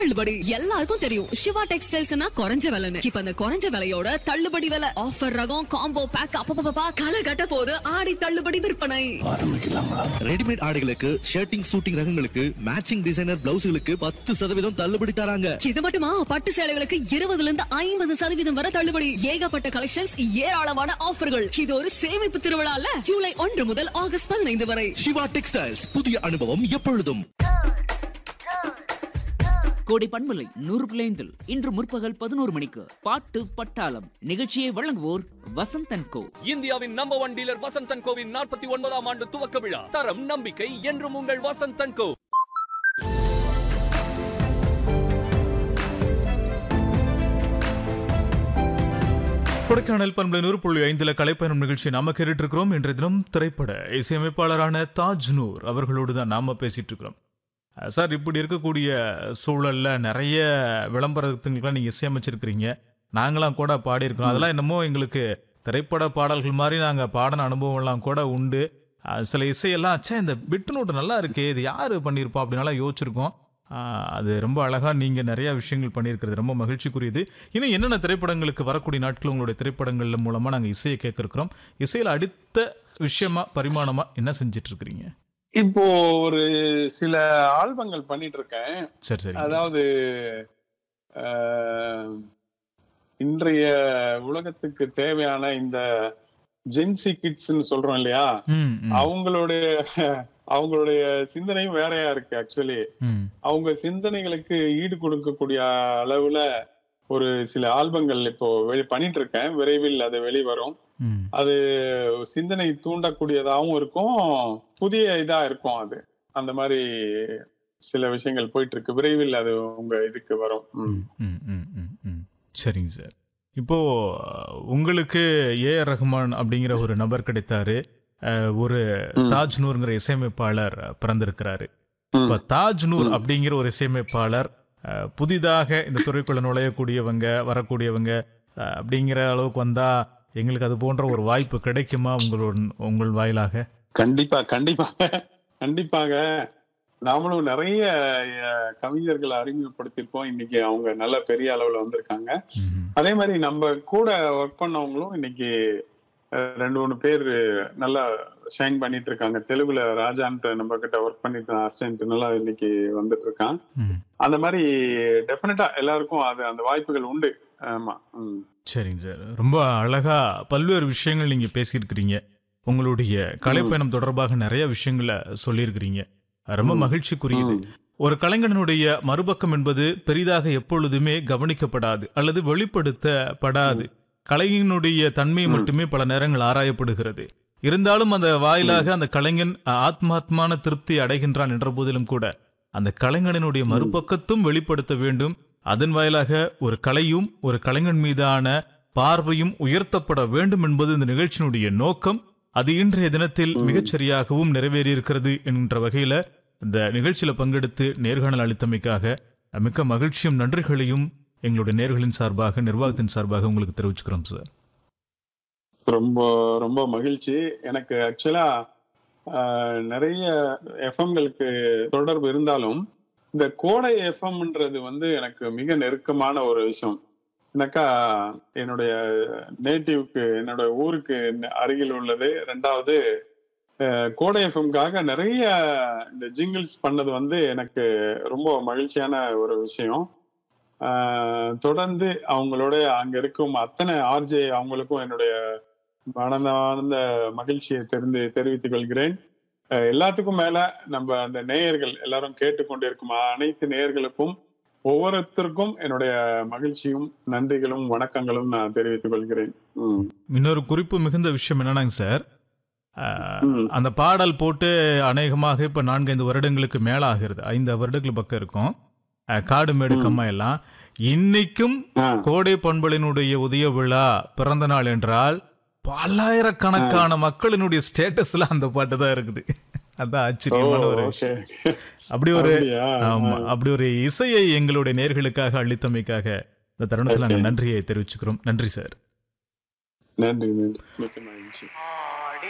தள்ளுபடி எல்லாருக்கும் தெரியும் சிவா டெக்ஸ்டைல்ஸ்னா குறைஞ்ச விலைன்னு இப்ப அந்த குறைஞ்ச விலையோட தள்ளுபடி விலை ஆஃபர் ரகம் காம்போ பேக் அப்பப்பா களை கட்ட போது ஆடி தள்ளுபடி விற்பனை ரெடிமேட் ஆடைகளுக்கு ஷர்ட்டிங் சூட்டிங் ரகங்களுக்கு மேட்சிங் டிசைனர் பிளவுஸ்களுக்கு பத்து சதவீதம் தள்ளுபடி தராங்க இது மட்டுமா பட்டு சேலைகளுக்கு இருபதுல இருந்து ஐம்பது சதவீதம் வரை தள்ளுபடி ஏகப்பட்ட கலெக்ஷன்ஸ் ஏராளமான ஆஃபர்கள் இது ஒரு சேமிப்பு திருவிழால ஜூலை ஒன்று முதல் ஆகஸ்ட் பதினைந்து வரை சிவா டெக்ஸ்டைல்ஸ் புதிய அனுபவம் எப்பொழுதும் கோடை பண்பலை நூறு பிள்ளைந்தில் இன்று முற்பகல் பதினோரு மணிக்கு பாட்டு பட்டாளம் நிகழ்ச்சியை வழங்குவோர் வசந்தன் கோ இந்தியாவின் நம்பர் ஒன் டீலர் வசந்தன் கோவின் நாற்பத்தி ஒன்பதாம் ஆண்டு துவக்க விழா தரம் நம்பிக்கை என்றும் உங்கள் வசந்தன் கோ கொடைக்கானல் பண்பலை நூறு புள்ளி ஐந்துல கலைப்பயணம் நிகழ்ச்சி நாம கேட்டுட்டு இருக்கிறோம் இன்றைய தினம் திரைப்பட இசையமைப்பாளரான தாஜ் நூர் அவர்களோடு தான் நாம பேசிட்டு இருக்கிறோம் அஹ் சார் இப்படி இருக்கக்கூடிய சூழல்ல நிறைய விளம்பரத்துங்களுக்கெல்லாம் நீங்க இசையமைச்சிருக்கிறீங்க நாங்களாம் கூட பாடியிருக்கிறோம் அதெல்லாம் என்னமோ எங்களுக்கு திரைப்பட பாடல்கள் மாதிரி நாங்க பாடின அனுபவம்லாம் கூட உண்டு அஹ் சில இசையெல்லாம் ச்சே இந்த பிட்டு நோட்டு நல்லா இருக்கே இது யாரு பண்ணியிருப்பா அப்படின்னாலாம் யோசிச்சிருக்கோம் ஆஹ் அது ரொம்ப அழகா நீங்க நிறைய விஷயங்கள் பண்ணியிருக்கிறது ரொம்ப மகிழ்ச்சிக்குரியது இன்னும் என்னென்ன திரைப்படங்களுக்கு வரக்கூடிய நாட்கள் உங்களுடைய திரைப்படங்கள்ல மூலமா நாங்க இசையை கேட்க இருக்கிறோம் இசையில அடுத்த விஷயமா பரிமாணமா என்ன செஞ்சிட்டு இருக்கிறீங்க இப்போ ஒரு சில ஆல்பங்கள் பண்ணிட்டு இருக்கேன் சரி சரி அதாவது அஹ், இன்றைய உலகத்துக்கு தேவையான இந்த ஜென்சி கிட்ஸ்ன்னு சொல்றோம் இல்லையா ம், ம், அவங்களுடைய அவங்களுடைய சிந்தனையும் வேறையா இருக்கு ஆக்சுவலி ம், அவங்க சிந்தனைகளுக்கு ஈடு கொடுக்கக்கூடிய அளவுல ஒரு சில ஆல்பங்கள் இப்போ வெளி பண்ணிட்டு இருக்கேன் விரைவில் அது வெளிவரும் ம். அது சிந்தனை தூண்டக்கூடியதாகவும் இருக்கும் புதிய இதா இருக்கும் அது அந்த மாதிரி சில விஷயங்கள் போயிட்டு இருக்கு விரைவில் அது உங்க இதுக்கு வரும் ம். ம், ம், ம், ம். சரிங்க சார் இப்போ உங்களுக்கு ஏ ஆர் ரஹ்மான் அப்படிங்கிற ஒரு நபர் கிடைத்தாரு அஹ், ஒரு ம். தாஜ் நூர்ங்கிற இசையமைப்பாளர் பிறந்திருக்கிறாரு ம். இப்ப தாஜ் நூர் ம். அப்படிங்கிற ஒரு இசையமைப்பாளர் அஹ், புதிதாக இந்த துறைக்குள்ள நுழையக்கூடியவங்க வரக்கூடியவங்க அஹ், அப்படிங்கிற அளவுக்கு வந்தா எங்களுக்கு அது போன்ற ஒரு வாய்ப்பு கிடைக்குமா உங்களோட உங்கள் வாயிலாக கண்டிப்பா கண்டிப்பாக கண்டிப்பாக நாமளும் நிறைய அஹ், கவிஞர்களை அறிமுகப்படுத்தியிருக்கோம் இன்னைக்கு அவங்க நல்ல பெரிய அளவுல வந்திருக்காங்க ம், அதே மாதிரி நம்ம கூட ஒர்க் பண்ணவங்களும் இன்னைக்கு அஹ், ரெண்டு மூணு பேர் நல்லா ஷைன் பண்ணிட்டு இருக்காங்க தெலுங்குல ராஜான்ட்டு நம்ம கிட்ட ஒர்க் பண்ணிட்டு அசிஸ்டன்ட் நல்லா இன்னைக்கு வந்துட்டு இருக்கான் ம். அந்த மாதிரி டெஃபினட்டா எல்லாருக்கும் அது அந்த வாய்ப்புகள் உண்டு ஆமா ம். சரிங்க சார் ரொம்ப அழகா பல்வேறு விஷயங்கள் நீங்க பேசியிருக்கிறீங்க உங்களுடைய கலைப்பயணம் தொடர்பாக நிறைய விஷயங்களை சொல்லியிருக்கிறீங்க ரொம்ப ம். மகிழ்ச்சிக்குரியது ம். ஒரு கலைஞனுடைய மறுபக்கம் என்பது பெரிதாக எப்பொழுதுமே கவனிக்கப்படாது அல்லது வெளிப்படுத்தப்படாது கலைஞனுடைய தன்மை ம். மட்டுமே பல நேரங்கள் ஆராயப்படுகிறது இருந்தாலும் அந்த வாயிலாக அந்த கலைஞன் ஆத்மாத்மான திருப்தி அடைகின்றான் என்ற போதிலும் கூட அந்த கலைஞனினுடைய மறுபக்கத்தும் வெளிப்படுத்த வேண்டும் அதன் வாயிலாக ஒரு கலையும் ஒரு கலைஞன் மீதான பார்வையும் உயர்த்தப்பட வேண்டும் என்பது இந்த நிகழ்ச்சியினுடைய நோக்கம் அது இன்றைய தினத்தில் மிகச்சரியாகவும் நிறைவேறியிருக்கிறது என்ற வகையில இந்த நிகழ்ச்சியில பங்கெடுத்து நேர்காணல் அளித்தமைக்காக மிக்க மகிழ்ச்சியும் நன்றிகளையும் எங்களுடைய நேர்களின் சார்பாக நிர்வாகத்தின் சார்பாக உங்களுக்கு தெரிவிச்சுக்கிறோம் சார் ரொம்ப ரொம்ப மகிழ்ச்சி எனக்கு ஆக்சுவலா நிறைய எஃப்எம்களுக்கு தொடர்பு இருந்தாலும் இந்த கோடை எஃப்எம்ன்றது வந்து எனக்கு மிக நெருக்கமான ஒரு விஷயம் எனக்கா என்னுடைய நேட்டிவ்க்கு என்னோட ஊருக்கு அருகில் உள்ளது ரெண்டாவது அஹ், கோடை எஃப்எம்காக நிறைய இந்த ஜிங்கிள்ஸ் பண்ணது வந்து எனக்கு ரொம்ப மகிழ்ச்சியான ஒரு விஷயம் ஆஹ், தொடர்ந்து அவங்களோட அங்க இருக்கும் அத்தனை ஆர்ஜே அவங்களுக்கும் என்னுடைய ஆனந்த மகிழ்ச்சியை தெரிந்து தெரிவித்துக் கொள்கிறேன் அஹ், எல்லாத்துக்கும் மேல நம்ம அந்த நேயர்கள் எல்லாரும் கேட்டுக்கொண்டிருக்கும் அனைத்து நேயர்களுக்கும் ஒவ்வொருத்தருக்கும் என்னுடைய மகிழ்ச்சியும் நன்றிகளும் வணக்கங்களும் நான் தெரிவித்துக் கொள்கிறேன் ம். இன்னொரு குறிப்பு மிகுந்த விஷயம் என்னன்னாங்க சார் அஹ், ம். அந்த பாடல் போட்டு அநேகமாக இப்ப நான்கைந்து வருடங்களுக்கு மேல ஆகிறது ஐந்து வருடங்கள் பக்கம் இருக்கும் அஹ், காடு மேடு ம். கம்மா எல்லாம் இன்னைக்கும் ஆ, கோடை பண்பலினுடைய உதய விழா பிறந்த நாள் என்றால் பல்லாயிரக்கணக்கான மக்களினுடைய ஸ்டேட்டஸ்ல அந்த பாட்டு தான் இருக்குது அதான் ஓ, ஆச்சரியமான ஒரு ஓகே விஷயம் அப்படி ஒரு அப்படியா? ஆமா அப்படி ஒரு இசையை எங்களுடைய நேர்களுக்காக அளித்தமைக்காக இந்த தருணத்தில் நாங்கள் Okay. நன்றியை தெரிவிச்சுக்கிறோம் நன்றி சார் நன்றி நன்றி மிக்க மகிழ்ச்சி